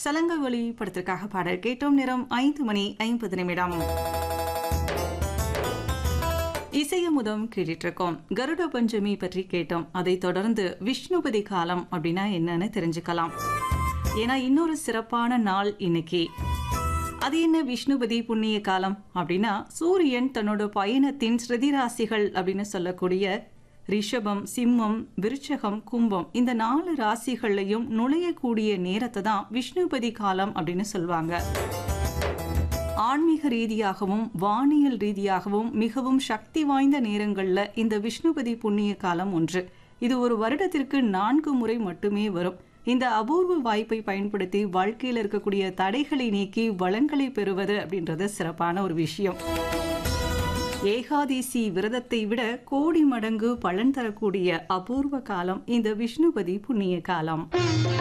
சலங்க ஒளி படத்திற்காக பாடல் கேட்டோம் நேரம் ஐந்து மணி ஐம்பது நிமிடம் இசையமுதம் கேட்டுட்டு இருக்கோம் கருட பஞ்சமி பற்றி கேட்டோம் அதை தொடர்ந்து விஷ்ணுபதி காலம் அப்படின்னா என்னன்னு தெரிஞ்சுக்கலாம் ஏன்னா இன்னொரு சிறப்பான நாள் இன்னைக்கு அது என்ன விஷ்ணுபதி புண்ணிய காலம் அப்படின்னா சூரியன் தன்னோட பயணத்தின் ஸ்ருதிராசிகள் அப்படின்னு சொல்லக்கூடிய ரிஷபம் சிம்மம் விருச்சகம் கும்பம் இந்த நாலு ராசிகள்லையும் நுழையக்கூடிய நேரத்தை தான் விஷ்ணுபதி காலம் அப்படின்னு சொல்லுவாங்க ஆன்மீக ரீதியாகவும் வானியல் ரீதியாகவும் மிகவும் சக்தி வாய்ந்த நேரங்களில் இந்த விஷ்ணுபதி புண்ணிய காலம் ஒன்று இது ஒரு வருடத்திற்கு நான்கு முறை மட்டுமே வரும் இந்த அபூர்வ வாய்ப்பை பயன்படுத்தி வாழ்க்கையில் இருக்கக்கூடிய தடைகளை நீக்கி வளங்களை பெறுவது அப்படின்றது சிறப்பான ஒரு விஷயம் ஏகாதேசி விரதத்தை விட கோடி மடங்கு பலன் தரக்கூடிய அபூர்வ காலம் இந்த விஷ்ணுபதி புண்ணிய காலம்